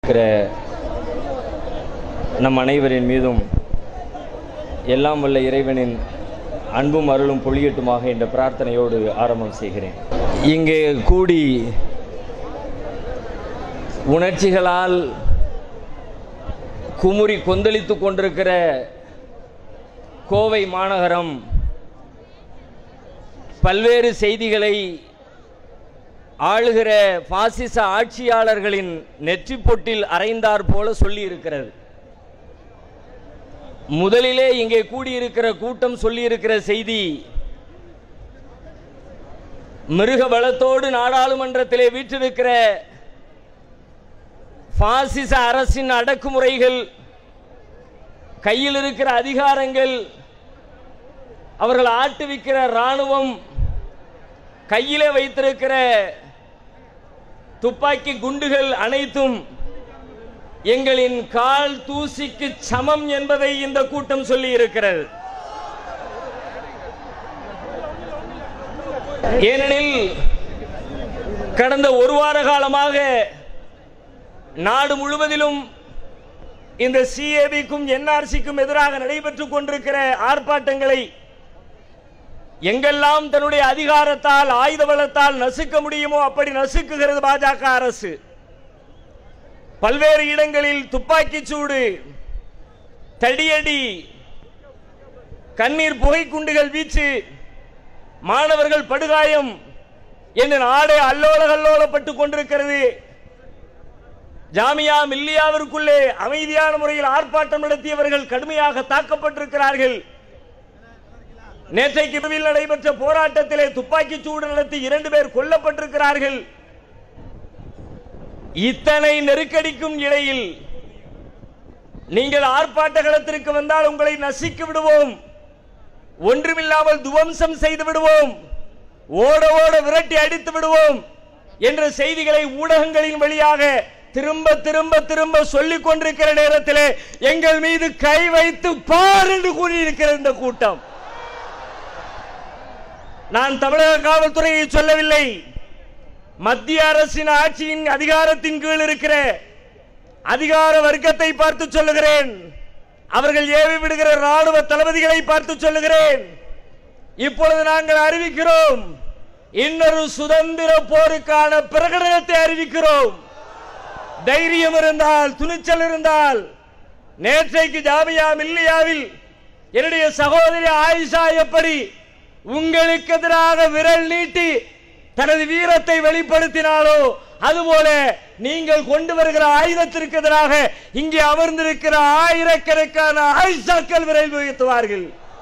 இருக்கிற நம் அனைவரின் மீதும் எல்லாம் வல்ல இறைவனின் அன்பும் அருளும் பொழியட்டுமாக என்ற பிரார்த்தனையோடு ஆரம்பம் செய்கிறேன் இங்கே கூடி உணர்ச்சிகளால் குமுறி கொந்தளித்து கொண்டிருக்கிற கோவை மாநகரம் பல்வேறு செய்திகளை ஆளுகிற பாசிச ஆட்சியாளர்களின் நெற்றிப் பொட்டில் அறைந்தார் போல சொல்லி இருக்கிறது முதலிலே இங்கே கூடியிருக்கிற கூட்டம் சொல்லியிருக்கிற செய்தி மிருக பலத்தோடு நாடாளுமன்றத்திலே வீற்றிருக்கிற பாசிச அரசின் அடக்குமுறைகள் கையில் இருக்கிற அதிகாரங்கள் அவர்கள் ஆட்டுவிக்கிற இராணுவம் கையிலே வைத்திருக்கிற துப்பாக்கி குண்டுகள் அனைத்தும் எங்களின் கால் தூசிக்கு சமம் என்பதை இந்த கூட்டம் சொல்லி இருக்கிறது ஏனெனில் கடந்த ஒரு வார காலமாக நாடு முழுவதிலும் இந்த சிஏபிக்கும் என்ஆர்சிக்கும் எதிராக நடைபெற்றுக் கொண்டிருக்கிற ஆர்ப்பாட்டங்களை எங்கெல்லாம் தன்னுடைய அதிகாரத்தால் ஆயுத பலத்தால் நசுக்க முடியுமோ அப்படி நசுக்குகிறது பாஜக அரசு பல்வேறு இடங்களில் துப்பாக்கிச் சூடு தடியடி கண்ணீர் புகை குண்டுகள் வீச்சு மாணவர்கள் படுகாயம் என்று நாடு அல்லோல கல்லோலப்பட்டுக் கொண்டிருக்கிறது ஜாமியா மில்லியாவிற்குள்ளே அமைதியான முறையில் ஆர்ப்பாட்டம் நடத்தியவர்கள் கடுமையாக தாக்கப்பட்டிருக்கிறார்கள் நேற்றைக்கு இரவில் நடைபெற்ற போராட்டத்திலே துப்பாக்கிச் சூடு நடத்தி இரண்டு பேர் கொல்லப்பட்டிருக்கிறார்கள் இத்தனை நெருக்கடிக்கும் இடையில் நீங்கள் ஆர்ப்பாட்ட களத்திற்கு வந்தால் உங்களை நசிக்க விடுவோம் ஒன்றுமில்லாமல் துவம்சம் செய்து விடுவோம் ஓட ஓட விரட்டி அடித்து விடுவோம் என்ற செய்திகளை ஊடகங்களின் வழியாக திரும்ப திரும்ப திரும்ப சொல்லிக் கொண்டிருக்கிற நேரத்தில் எங்கள் மீது கை வைத்து பார் என்று கூறியிருக்கிற இந்த கூட்டம் நான் தமிழக காவல்துறையை சொல்லவில்லை மத்திய அரசின் ஆட்சியின் அதிகாரத்தின் கீழ் இருக்கிற அதிகார வர்க்கத்தை பார்த்து சொல்லுகிறேன் அவர்கள் ஏவி விடுகிற ராணுவ தளபதிகளை பார்த்து சொல்லுகிறேன் இப்பொழுது நாங்கள் அறிவிக்கிறோம் இன்னொரு சுதந்திர போருக்கான பிரகடனத்தை அறிவிக்கிறோம் தைரியம் இருந்தால் துணிச்சல் இருந்தால் நேற்றைக்கு ஜாமியா மில்லியாவில் என்னுடைய சகோதரி ஆயிஷா எப்படி உங்களுக்கு எதிராக விரல் நீட்டி தனது வீரத்தை வெளிப்படுத்தினாலோ அதுபோல நீங்கள் கொண்டு வருகிற ஆயுதத்திற்கு எதிராக இங்கே அமர்ந்திருக்கிற ஆயிரக்கணக்கான ஆயிஷாக்கள் விரைவில் உயர்த்துவார்கள்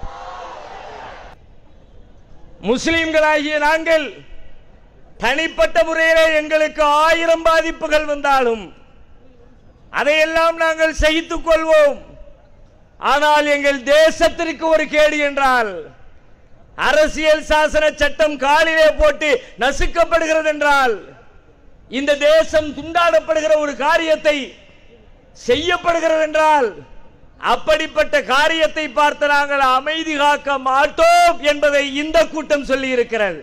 முஸ்லிம்களாகிய நாங்கள் தனிப்பட்ட முறையிலே எங்களுக்கு ஆயிரம் பாதிப்புகள் வந்தாலும் அதையெல்லாம் நாங்கள் சகித்துக் கொள்வோம் ஆனால் எங்கள் தேசத்திற்கு ஒரு கேடு என்றால் அரசியல் சாசன சட்டம் காலிலே போட்டு நசுக்கப்படுகிறது என்றால் இந்த தேசம் துண்டாடப்படுகிற ஒரு காரியத்தை செய்யப்படுகிறது என்றால் அப்படிப்பட்ட காரியத்தை பார்த்து நாங்கள் அமைதி காக்க மாட்டோம் என்பதை இந்த கூட்டம் சொல்லி இருக்கிறது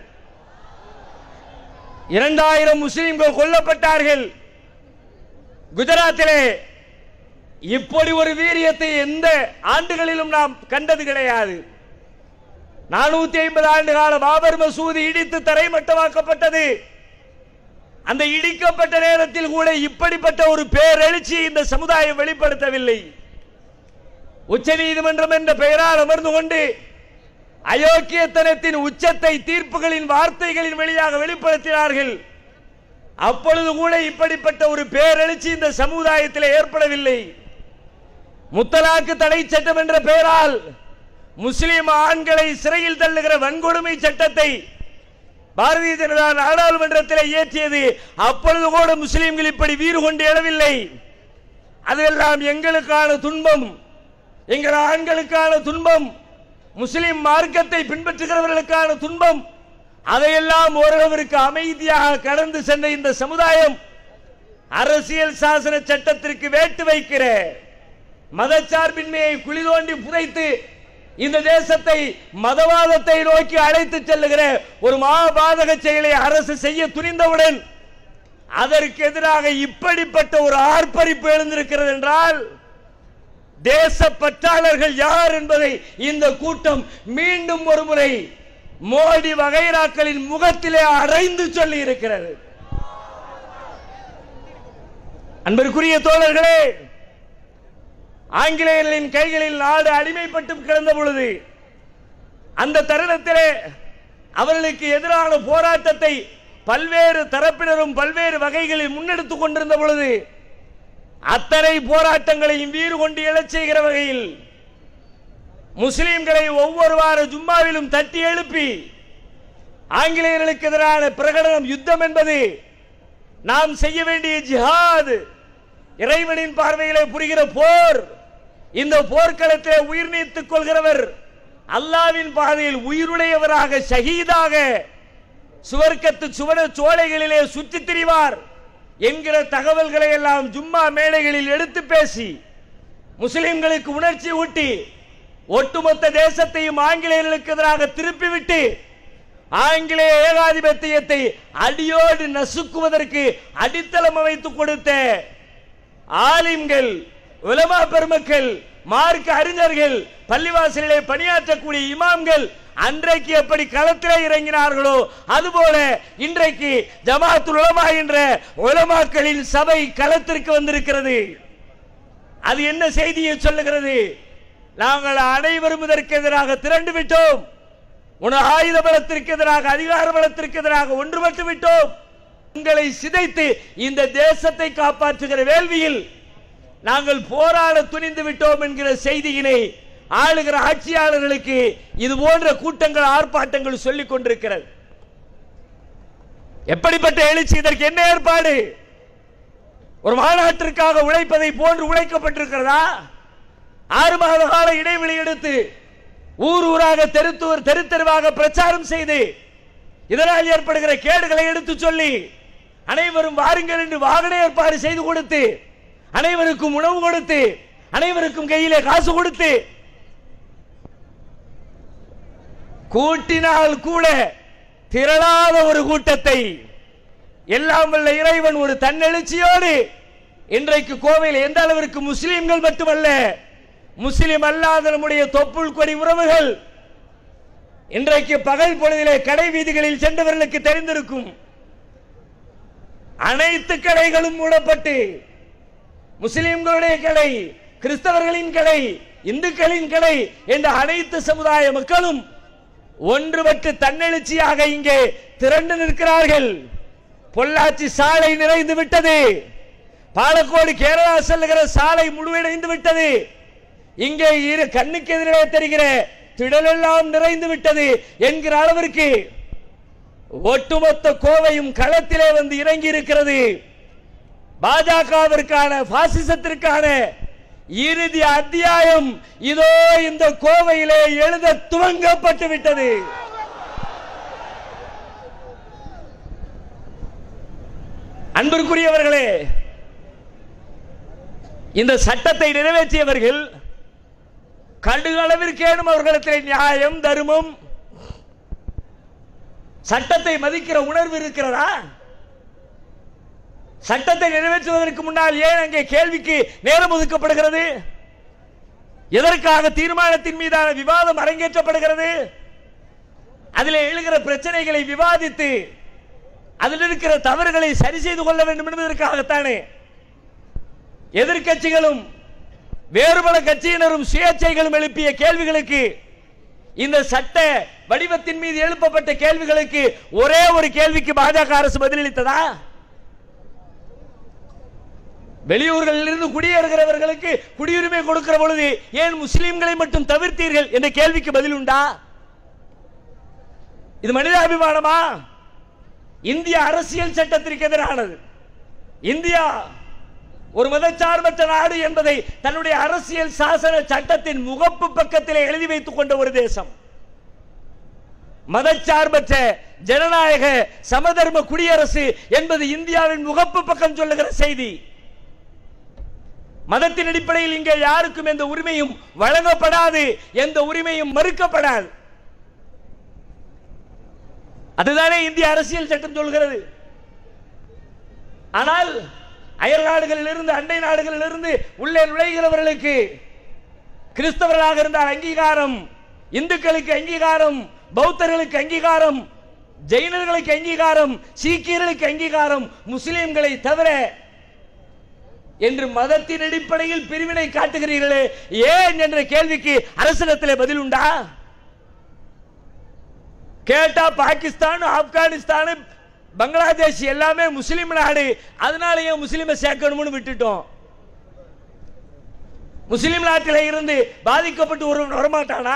இரண்டாயிரம் முஸ்லிம்கள் கொல்லப்பட்டார்கள் குஜராத்திலே இப்படி ஒரு வீரியத்தை எந்த ஆண்டுகளிலும் நாம் கண்டது கிடையாது நானூத்தி ஐம்பது ஆண்டு கால பாபர் மசூதி இடித்து தரைமட்டமாக்கப்பட்டது அந்த இடிக்கப்பட்ட நேரத்தில் கூட இப்படிப்பட்ட ஒரு பேரெழுச்சி இந்த சமுதாயம் வெளிப்படுத்தவில்லை உச்ச நீதிமன்றம் என்ற பெயரால் அமர்ந்து கொண்டு அயோக்கியத்தனத்தின் உச்சத்தை தீர்ப்புகளின் வார்த்தைகளின் வழியாக வெளிப்படுத்தினார்கள் அப்பொழுது கூட இப்படிப்பட்ட ஒரு பேரெழுச்சி இந்த சமுதாயத்தில் ஏற்படவில்லை முத்தலாக்கு தடை சட்டம் என்ற பெயரால் முஸ்லிம் ஆண்களை சிறையில் தள்ளுகிற வன்கொடுமை சட்டத்தை பாரதிய ஜனதா நாடாளுமன்றத்தில் இயற்றியது அப்பொழுது கூட முஸ்லிம்கள் இப்படி வீறு கொண்டு எழவில்லை அதெல்லாம் எங்களுக்கான துன்பம் எங்கள் ஆண்களுக்கான துன்பம் முஸ்லிம் மார்க்கத்தை பின்பற்றுகிறவர்களுக்கான துன்பம் அதையெல்லாம் ஓரளவிற்கு அமைதியாக கடந்து சென்ற இந்த சமுதாயம் அரசியல் சாசன சட்டத்திற்கு வேட்டு வைக்கிற மதச்சார்பின்மையை குழி தோண்டி புதைத்து இந்த தேசத்தை மதவாதத்தை நோக்கி அழைத்து செல்லுகிற ஒரு மாபாதக செயலை அரசு செய்ய துணிந்தவுடன் அதற்கு எதிராக இப்படிப்பட்ட ஒரு ஆர்ப்பரிப்பு எழுந்திருக்கிறது என்றால் தேச பற்றாளர்கள் யார் என்பதை இந்த கூட்டம் மீண்டும் ஒரு முறை மோடி வகைராக்களின் முகத்திலே அறைந்து சொல்லி இருக்கிறது அன்பிற்குரிய தோழர்களே ஆங்கிலேயர்களின் கைகளில் நாடு அடிமைப்பட்டு கிடந்த பொழுது அந்த தருணத்திலே அவர்களுக்கு எதிரான போராட்டத்தை பல்வேறு தரப்பினரும் பல்வேறு வகைகளில் முன்னெடுத்துக் கொண்டிருந்த பொழுது அத்தனை போராட்டங்களையும் வீறு கொண்டு எழச் செய்கிற வகையில் முஸ்லிம்களை ஒவ்வொரு வார ஜும்மாவிலும் தட்டி எழுப்பி ஆங்கிலேயர்களுக்கு எதிரான பிரகடனம் யுத்தம் என்பது நாம் செய்ய வேண்டிய ஜிஹாத் இறைவனின் பார்வையிலே புரிகிற போர் இந்த போர்க்களத்திலே உயிர் நீத்துக் கொள்கிறவர் அல்லாவின் பாதையில் உயிருடையவராக ஷஹீதாக சுவர்க்கத்து சுவன சோலைகளிலே சுற்றித் திரிவார் என்கிற தகவல்களை எல்லாம் ஜும்மா மேடைகளில் எடுத்து பேசி முஸ்லிம்களுக்கு உணர்ச்சி ஊட்டி ஒட்டுமொத்த தேசத்தையும் ஆங்கிலேயர்களுக்கு எதிராக திருப்பிவிட்டு ஆங்கிலேய ஏகாதிபத்தியத்தை அடியோடு நசுக்குவதற்கு அடித்தளம் அமைத்து கொடுத்த ஆலிம்கள் உலமா பெருமக்கள் மார்க்க அறிஞர்கள் பள்ளிவாசலிலே பணியாற்றக்கூடிய இமாம்கள் அன்றைக்கு எப்படி களத்திலே இறங்கினார்களோ அதுபோல இன்றைக்கு ஜமாத்துல் உலமா என்ற உலமாக்களின் சபை களத்திற்கு வந்திருக்கிறது அது என்ன செய்தியை சொல்லுகிறது நாங்கள் அனைவரும் இதற்கு எதிராக திரண்டு விட்டோம் உன ஆயுத பலத்திற்கு எதிராக அதிகார பலத்திற்கு எதிராக ஒன்றுபட்டு விட்டோம் உங்களை சிதைத்து இந்த தேசத்தை காப்பாற்றுகிற வேள்வியில் நாங்கள் போராட துணிந்து விட்டோம் என்கிற செய்தியினை ஆளுகிற ஆட்சியாளர்களுக்கு இது போன்ற கூட்டங்கள் ஆர்ப்பாட்டங்கள் சொல்லிக் கொண்டிருக்கிறது எப்படிப்பட்ட எழுச்சி இதற்கு என்ன ஏற்பாடு ஒரு மாநாட்டிற்காக உழைப்பதை போன்று உழைக்கப்பட்டிருக்கிறதா ஆறு மாத கால இடைவெளி எடுத்து ஊர் ஊராக தெருத்தூர் தெரு தெருவாக பிரச்சாரம் செய்து இதனால் ஏற்படுகிற கேடுகளை எடுத்து சொல்லி அனைவரும் வாருங்கள் என்று வாகன ஏற்பாடு செய்து கொடுத்து அனைவருக்கும் உணவு கொடுத்து அனைவருக்கும் கையிலே காசு கொடுத்து கூட்டினால் கூட திரளாத ஒரு கூட்டத்தை எல்லாம் வல்ல இறைவன் ஒரு தன்னெழுச்சியோடு இன்றைக்கு கோவையில் எந்த அளவிற்கு முஸ்லிம்கள் மட்டுமல்ல முஸ்லிம் அல்லாத நம்முடைய தொப்புள் கொடி உறவுகள் இன்றைக்கு பகல் பொழுதிலே கடை வீதிகளில் சென்றவர்களுக்கு தெரிந்திருக்கும் அனைத்து கடைகளும் மூடப்பட்டு முஸ்லிம்களுடைய கடை கிறிஸ்தவர்களின் கடை இந்துக்களின் கடை என்ற அனைத்து சமுதாய மக்களும் ஒன்றுபட்டு தன்னெழுச்சியாக இங்கே திரண்டு நிற்கிறார்கள் பொள்ளாச்சி சாலை நிறைந்து விட்டது பாலக்கோடு கேரளா செல்லுகிற சாலை முழுவடைந்து விட்டது இங்கே இரு கண்ணுக்கு எதிரே தெரிகிற திடலெல்லாம் நிறைந்து விட்டது என்கிற அளவிற்கு ஒட்டுமொத்த கோவையும் களத்திலே வந்து இறங்கி இருக்கிறது பாஜகவிற்கான பாசிசத்திற்கான இறுதி அத்தியாயம் இதோ இந்த கோவையிலே எழுத துவங்கப்பட்டு விட்டது அன்பிற்குரியவர்களே இந்த சட்டத்தை நிறைவேற்றியவர்கள் கடுகளவிற்கேனும் அவர்களிடத்தில் நியாயம் தர்மம் சட்டத்தை மதிக்கிற உணர்வு இருக்கிறதா சட்டத்தை நிறைவேற்றுவதற்கு முன்னால் ஏன் அங்கே கேள்விக்கு நேரம் ஒதுக்கப்படுகிறது எதற்காக தீர்மானத்தின் மீதான விவாதம் அரங்கேற்றப்படுகிறது அதில் எழுகிற பிரச்சனைகளை விவாதித்து அதில் இருக்கிற தவறுகளை சரி செய்து கொள்ள வேண்டும் என்பதற்காகத்தானே எதிர்க்கட்சிகளும் வேறு பல கட்சியினரும் சுயேட்சைகளும் எழுப்பிய கேள்விகளுக்கு இந்த சட்ட வடிவத்தின் மீது எழுப்பப்பட்ட கேள்விகளுக்கு ஒரே ஒரு கேள்விக்கு பாஜக அரசு பதிலளித்ததா வெளியூர்களில் இருந்து குடியேறுகிறவர்களுக்கு குடியுரிமை கொடுக்கிற பொழுது ஏன் முஸ்லிம்களை மட்டும் தவிர்த்தீர்கள் என்ற கேள்விக்கு பதில் உண்டா இது மனிதாபிமானமா இந்திய அரசியல் சட்டத்திற்கு எதிரானது இந்தியா ஒரு மதச்சார்பற்ற நாடு என்பதை தன்னுடைய அரசியல் சாசன சட்டத்தின் முகப்பு பக்கத்திலே எழுதி வைத்துக் கொண்ட ஒரு தேசம் மதச்சார்பற்ற ஜனநாயக சமதர்ம குடியரசு என்பது இந்தியாவின் முகப்பு பக்கம் சொல்லுகிற செய்தி மதத்தின் அடிப்படையில் இங்கே யாருக்கும் எந்த உரிமையும் வழங்கப்படாது எந்த உரிமையும் மறுக்கப்படாது அதுதானே இந்திய அரசியல் சட்டம் சொல்கிறது ஆனால் அயல் நாடுகளிலிருந்து அண்டை நாடுகளிலிருந்து உள்ளே நுழைகிறவர்களுக்கு கிறிஸ்தவர்களாக இருந்தால் அங்கீகாரம் இந்துக்களுக்கு அங்கீகாரம் பௌத்தர்களுக்கு அங்கீகாரம் ஜெயினர்களுக்கு அங்கீகாரம் சீக்கியர்களுக்கு அங்கீகாரம் முஸ்லிம்களை தவிர என்று மதத்தின் அடிப்படையில் பிரிவினை காட்டுகிறீர்களே ஏன் என்ற கேள்விக்கு அரசிடத்தில் பதில் உண்டா கேட்டா பாகிஸ்தான் ஆப்கானிஸ்தான் பங்களாதேஷ் எல்லாமே முஸ்லிம் நாடு அதனால ஏன் முஸ்லிமை சேர்க்கணும்னு விட்டுட்டோம் முஸ்லிம் நாட்டில் இருந்து பாதிக்கப்பட்டு ஒருவன் வரமாட்டானா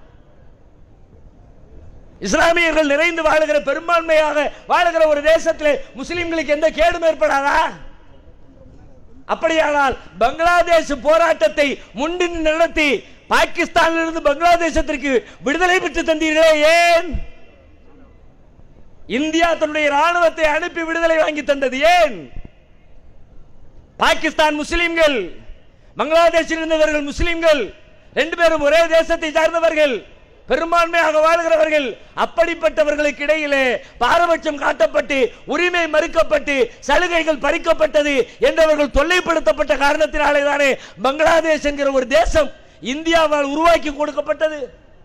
இஸ்லாமியர்கள் நிறைந்து வாழுகிற பெரும்பான்மையாக வாழுகிற ஒரு தேசத்தில் முஸ்லிம்களுக்கு எந்த கேடும் ஏற்படாதா அப்படியானால் பங்களாதேஷ் போராட்டத்தை முன்னின்று நடத்தி பாகிஸ்தானிலிருந்து பங்களாதேசத்திற்கு விடுதலை பெற்று தந்தீர்களே ஏன் இந்தியா தன்னுடைய ராணுவத்தை அனுப்பி விடுதலை வாங்கி தந்தது ஏன் பாகிஸ்தான் முஸ்லிம்கள் பங்களாதேஷில் இருந்தவர்கள் முஸ்லிம்கள் ரெண்டு பேரும் ஒரே தேசத்தை சார்ந்தவர்கள் பெரும்பான்மையாக வாழ்கிறவர்கள் அப்படிப்பட்டவர்களுக்கு இடையிலே பாரபட்சம் காட்டப்பட்டு உரிமை மறுக்கப்பட்டு சலுகைகள் பறிக்கப்பட்டது என்றவர்கள் தொல்லைப்படுத்தப்பட்ட காரணத்தினாலே தானே பங்களாதேஷ் என்கிற ஒரு தேசம் இந்தியாவால் உருவாக்கி கொடுக்கப்பட்டது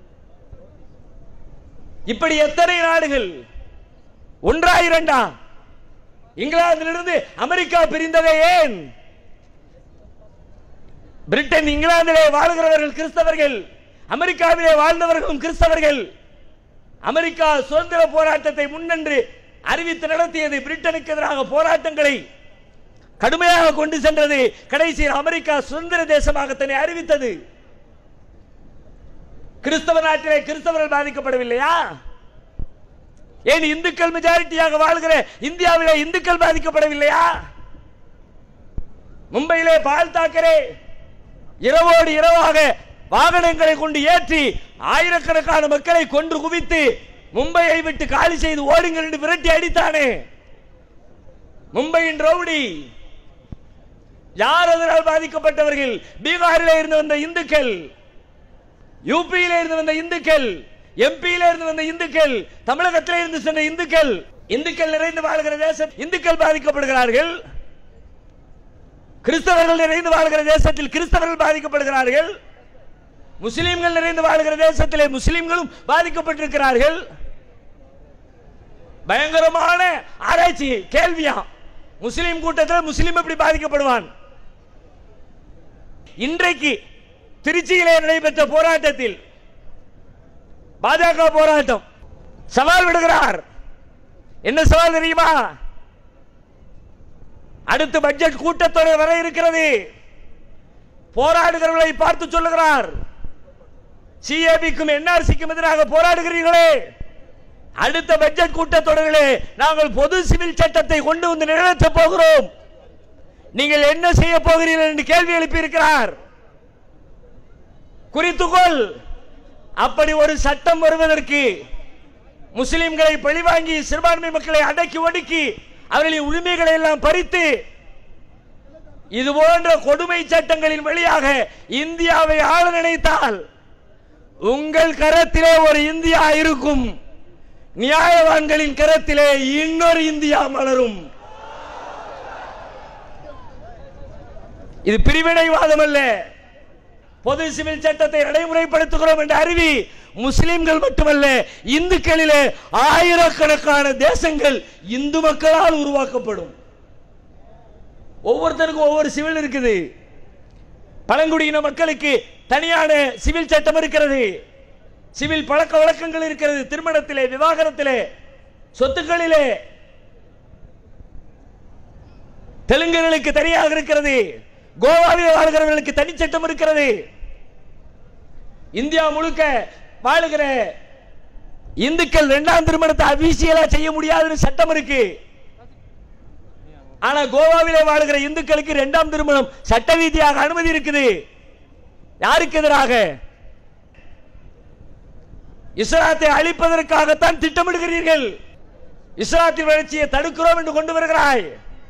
இப்படி எத்தனை நாடுகள் ஒன்றா இரண்டா இங்கிலாந்திலிருந்து அமெரிக்கா பிரிந்ததே ஏன் பிரிட்டன் இங்கிலாந்திலே வாழ்கிறவர்கள் கிறிஸ்தவர்கள் அமெரிக்காவிலே வாழ்ந்தவர்களும் கிறிஸ்தவர்கள் அமெரிக்கா சுதந்திர போராட்டத்தை முன்னென்று அறிவித்து நடத்தியது பிரிட்டனுக்கு எதிராக போராட்டங்களை கடுமையாக கொண்டு சென்றது கடைசியில் அமெரிக்கா சுதந்திர தேசமாக தன்னை அறிவித்தது கிறிஸ்தவ நாட்டிலே கிறிஸ்தவர்கள் பாதிக்கப்படவில்லையா ஏன் இந்துக்கள் மெஜாரிட்டியாக வாழ்கிற இந்தியாவிலே இந்துக்கள் பாதிக்கப்படவில்லையா மும்பையிலே பால் தாக்கரே இரவோடு இரவாக வாகனங்களை கொண்டு ஏற்றி ஆயிரக்கணக்கான மக்களை கொன்று குவித்து மும்பையை விட்டு காலி செய்து ஓடுங்கள் என்று விரட்டி அடித்தானே மும்பையின் ரவுடி யார் அதனால் பாதிக்கப்பட்டவர்கள் பீகாரில் இருந்து வந்த இந்துக்கள் யூபியில இருந்து வந்த இந்துக்கள் எம்பியில இருந்து வந்த இந்துக்கள் தமிழகத்திலே இருந்து சென்ற இந்துக்கள் இந்துக்கள் நிறைந்து வாழ்கிற தேசம் இந்துக்கள் பாதிக்கப்படுகிறார்கள் கிறிஸ்தவர்கள் நிறைந்து வாழ்கிற தேசத்தில் கிறிஸ்தவர்கள் பாதிக்கப்படுகிறார்கள் முஸ்லிம்கள் நிறைந்து வாழ்கிற தேசத்திலே முஸ்லிம்களும் பாதிக்கப்பட்டிருக்கிறார்கள் பயங்கரமான ஆராய்ச்சி கேள்வியா முஸ்லிம் கூட்டத்தில் முஸ்லிம் எப்படி பாதிக்கப்படுவான் இன்றைக்கு திருச்சியிலே நடைபெற்ற போராட்டத்தில் பாஜக போராட்டம் சவால் விடுகிறார் என்ன சவால் தெரியுமா அடுத்து பட்ஜெட் கூட்டத்தொடர் வர இருக்கிறது போராடுகிறவர்களை பார்த்து சொல்லுகிறார் சிஏபிக்கும் என்ஆர்சிக்கும் எதிராக போராடுகிறீர்களே அடுத்த பட்ஜெட் கூட்டத்தொடரிலே நாங்கள் பொது சிவில் சட்டத்தை கொண்டு வந்து நிறைவேற்ற போகிறோம் நீங்கள் என்ன செய்ய போகிறீர்கள் என்று கேள்வி எழுப்பி இருக்கிறார் குறித்துக்கொள் அப்படி ஒரு சட்டம் வருவதற்கு முஸ்லிம்களை பழிவாங்கி சிறுபான்மை மக்களை அடக்கி ஒடுக்கி அவர்களின் உரிமைகளை எல்லாம் பறித்து இது போன்ற கொடுமை சட்டங்களின் வழியாக இந்தியாவை ஆள நினைத்தால் உங்கள் கரத்திலே ஒரு இந்தியா இருக்கும் நியாயவான்களின் கரத்திலே இன்னொரு இந்தியா மலரும் இது பிரிவினைவாதம் அல்ல பொது சிவில் சட்டத்தை நடைமுறைப்படுத்துகிறோம் என்ற அறிவி முஸ்லிம்கள் மட்டுமல்ல இந்துக்களிலே ஆயிரக்கணக்கான தேசங்கள் இந்து மக்களால் உருவாக்கப்படும் ஒவ்வொருத்தருக்கும் ஒவ்வொரு சிவில் இருக்குது பழங்குடியின மக்களுக்கு தனியான சிவில் சட்டம் இருக்கிறது சிவில் பழக்க வழக்கங்கள் இருக்கிறது திருமணத்திலே விவாகரத்திலே சொத்துக்களிலே தெலுங்கர்களுக்கு தனியாக இருக்கிறது கோவாவில் வாழ்கிறவர்களுக்கு தனிச்சட்டம் இருக்கிறது இந்தியா முழுக்க வாழுகிற இந்துக்கள் இரண்டாம் திருமணத்தை அபிஷியலா செய்ய முடியாதுன்னு சட்டம் இருக்கு ஆனா கோவாவிலே வாழுகிற இந்துக்களுக்கு இரண்டாம் திருமணம் சட்ட ரீதியாக அனுமதி இருக்குது யாருக்கு எதிராக இஸ்லாத்தை அழிப்பதற்காகத்தான் திட்டமிடுகிறீர்கள் இஸ்லாத்தின் வளர்ச்சியை தடுக்கிறோம் என்று கொண்டு வருகிறாய்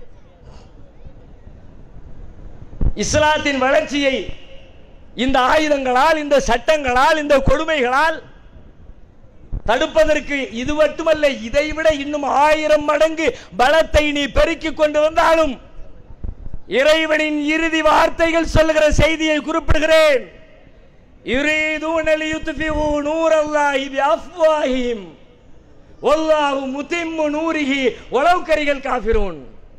இஸ்லாத்தின் வளர்ச்சியை இந்த ஆயுதங்களால் இந்த சட்டங்களால் இந்த கொடுமைகளால் தடுப்பதற்கு இது மட்டுமல்ல இதைவிட இன்னும் ஆயிரம் மடங்கு பலத்தை நீ பெருக்கிக் கொண்டு வந்தாலும் இறைவனின் இறுதி வார்த்தைகள் சொல்லுகிற செய்தியை குறிப்பிடுகிறேன் يريدون ليطفئوا نور الله بأفواههم والله متم نوره ولو كره الكافرون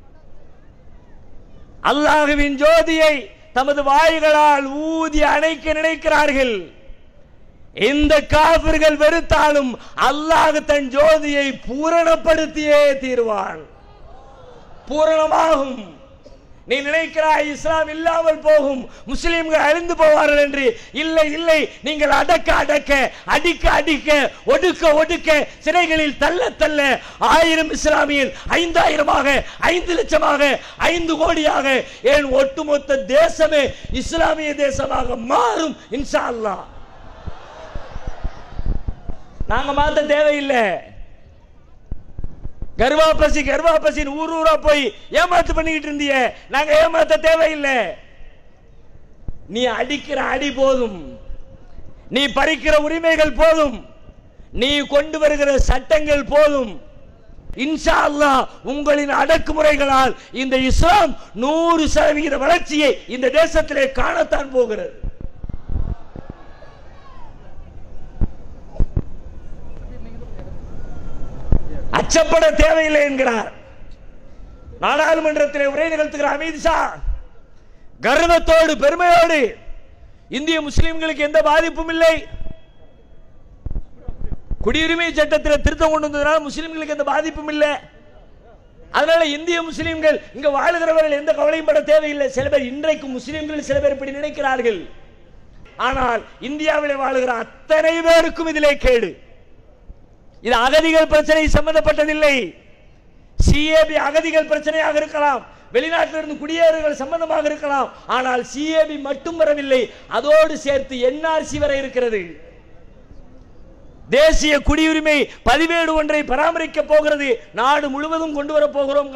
அல்லாஹுவின் ஜோதியை தமது வாய்களால் ஊதி அணைக்க நினைக்கிறார்கள் இந்த காபிர்கள் வெறுத்தாலும் அல்லாஹ் தன் ஜோதியை பூரணப்படுத்தியே தீர்வான் பூரணமாகும் நீ நினைக்கிறாய் இஸ்லாம் இல்லாமல் போகும் முஸ்லிம்கள் அழிந்து போவார்கள் என்று இல்லை இல்லை நீங்கள் அடக்க அடக்க அடிக்க அடிக்க ஒடுக்க ஒடுக்க சிறைகளில் தள்ள தள்ள ஆயிரம் இஸ்லாமியில் ஐந்தாயிரமாக ஐந்து லட்சமாக ஐந்து கோடியாக ஏன் ஒட்டுமொத்த தேசமே இஸ்லாமிய தேசமாக மாறும் இன்ஷா அல்லாஹ் நாங்க மாத்த தேவையில்லை கர்வாபசி கர்வாபசின்னு ஊர் ஊரா போய் ஏமாத்து பண்ணிக்கிட்டு இருந்திய நாங்க ஏமாத்த தேவையில்லை நீ அடிக்கிற அடி போதும் நீ பறிக்கிற உரிமைகள் போதும் நீ கொண்டு வருகிற சட்டங்கள் போதும் இன்ஷா அல்லாஹ் உங்களின் அடக்குமுறைகளால் இந்த இஸ்லாம் நூறு சதவிகித வளர்ச்சியை இந்த தேசத்திலே காணத்தான் போகிறது அச்சப்பட தேவையில்லை என்கிறார் நாடாளுமன்றத்தில் உரை நிகழ்த்துகிற அமித்ஷா கர்வத்தோடு பெருமையோடு இந்திய முஸ்லிம்களுக்கு எந்த பாதிப்பும் இல்லை குடியுரிமை சட்டத்தில் திருத்தம் கொண்டு வந்ததுனால முஸ்லிம்களுக்கு எந்த பாதிப்பும் இல்லை அதனால இந்திய முஸ்லிம்கள் இங்க வாழுகிறவர்கள் எந்த கவலையும் பட தேவையில்லை சில பேர் இன்றைக்கு முஸ்லிம்கள் சில பேர் இப்படி நினைக்கிறார்கள் ஆனால் இந்தியாவில் வாழுகிற அத்தனை பேருக்கும் இதிலே கேடு இது அகதிகள் பிரச்சனை சம்பந்தப்பட்டதில்லை சிஏபி அகதிகள் பிரச்சனையாக இருக்கலாம் வெளிநாட்டிலிருந்து குடியேறுகள் சம்பந்தமாக இருக்கலாம் ஆனால் சிஏபி மட்டும் வரவில்லை அதோடு சேர்த்து என்ஆர்சி வரை இருக்கிறது தேசிய குடியுரிமை பதிவேடு ஒன்றை பராமரிக்க போகிறது நாடு முழுவதும் கொண்டு வர போகிறோம்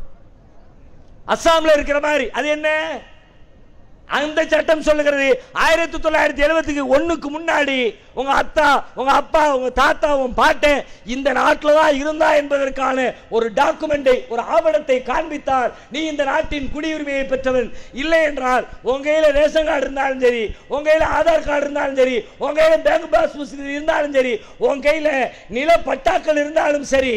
அஸ்ஸாம்ல இருக்கிற மாதிரி அது என்ன அந்த சட்டம் சொல்லுகிறது ஆயிரத்தி தொள்ளாயிரத்தி எழுபத்துக்கு ஒண்ணுக்கு முன்னாடி உங்க அத்தா உங்க அப்பா உங்க தாத்தா உங்க பாட்டன் இந்த நாட்டில் தான் இருந்தா என்பதற்கான ஒரு டாக்குமெண்டை ஒரு ஆவணத்தை காண்பித்தால் நீ இந்த நாட்டின் குடியுரிமையை பெற்றவன் இல்லை என்றால் உங்க கையில ரேஷன் கார்டு இருந்தாலும் சரி உங்க கையில ஆதார் கார்டு இருந்தாலும் சரி உங்க கையில பேங்க் பாஸ் புஸ்தகம் இருந்தாலும் சரி உங்க கையில நில பட்டாக்கள் இருந்தாலும் சரி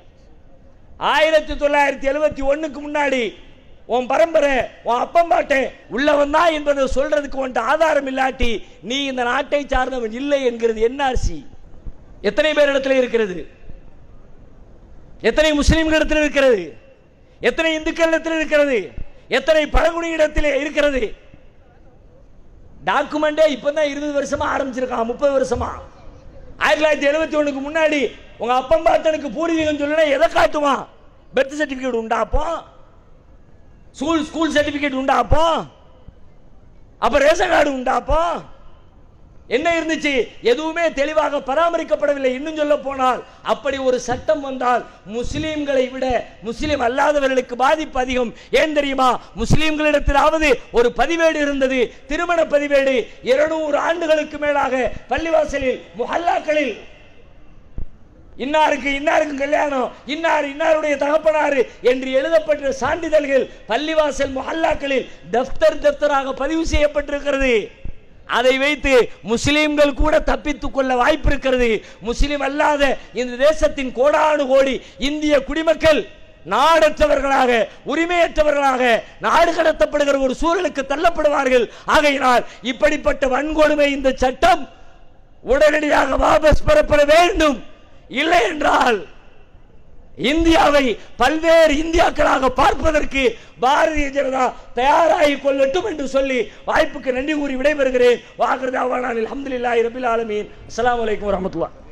ஆயிரத்தி தொள்ளாயிரத்தி எழுபத்தி ஒண்ணுக்கு முன்னாடி உன் பரம்பரை உன் அப்பம் பாட்டன் உள்ளவன் தான் என்பதை சொல்றதுக்கு உன்ட்ட ஆதாரம் இல்லாட்டி நீ இந்த நாட்டை சார்ந்தவன் இல்லை என்கிறது என்ஆர்சி எத்தனை பேர் இடத்துல இருக்கிறது எத்தனை முஸ்லிம்கள் இடத்துல இருக்கிறது எத்தனை இந்துக்கள் இடத்துல இருக்கிறது எத்தனை பழங்குடி இடத்திலே இருக்கிறது டாக்குமெண்டே இப்பதான் இருபது வருஷமா ஆரம்பிச்சிருக்கான் முப்பது வருஷமா ஆயிரத்தி தொள்ளாயிரத்தி எழுபத்தி ஒண்ணுக்கு முன்னாடி உங்க அப்பம் பாட்டனுக்கு பூர்வீகம் சொல்லுனா எதை காட்டுவான் பெர்த் சர்டிபிகேட் உண்டா அப்போ ஸ்கூல் ஸ்கூல் சர்டிபிகேட் உண்டா அப்போ அப்ப ரேஷன் கார்டு உண்டா அப்போ என்ன இருந்துச்சு எதுவுமே தெளிவாக பராமரிக்கப்படவில்லை இன்னும் சொல்ல போனால் அப்படி ஒரு சட்டம் வந்தால் முஸ்லீம்களை விட முஸ்லீம் அல்லாதவர்களுக்கு பாதிப்பு அதிகம் ஏன் தெரியுமா முஸ்லீம்களிடத்திலாவது ஒரு பதிவேடு இருந்தது திருமண பதிவேடு இருநூறு ஆண்டுகளுக்கு மேலாக பள்ளிவாசலில் முஹல்லாக்களில் இன்னாருக்கு இன்னாருக்கு கல்யாணம் இன்னார் இன்னாருடைய தகப்பனாரு என்று எழுதப்பட்ட சான்றிதழ்கள் பள்ளிவாசல் முஹல்லாக்களில் தப்தர் தப்தராக பதிவு செய்யப்பட்டிருக்கிறது அதை வைத்து முஸ்லிம்கள் கூட தப்பித்துக் கொள்ள வாய்ப்பு இருக்கிறது முஸ்லிம் அல்லாத இந்த தேசத்தின் கோடானு கோடி இந்திய குடிமக்கள் நாடற்றவர்களாக உரிமையற்றவர்களாக நாடு கடத்தப்படுகிற ஒரு சூழலுக்கு தள்ளப்படுவார்கள் ஆகையினால் இப்படிப்பட்ட வன்கொடுமை இந்த சட்டம் உடனடியாக வாபஸ் பெறப்பட வேண்டும் இல்லை என்றால் இந்தியாவை பல்வேறு இந்தியாக்களாக பார்ப்பதற்கு பாரதிய ஜனதா தயாராகி கொள்ளட்டும் என்று சொல்லி வாய்ப்புக்கு நன்றி கூறி விடைபெறுகிறேன் வாக்குறது அவானானில் அஹமதுல்லாஹி ரபில் ஆலமீன் அஸ்ஸலாமு அலைக்கும் வரஹ்மத்துல்லாஹ்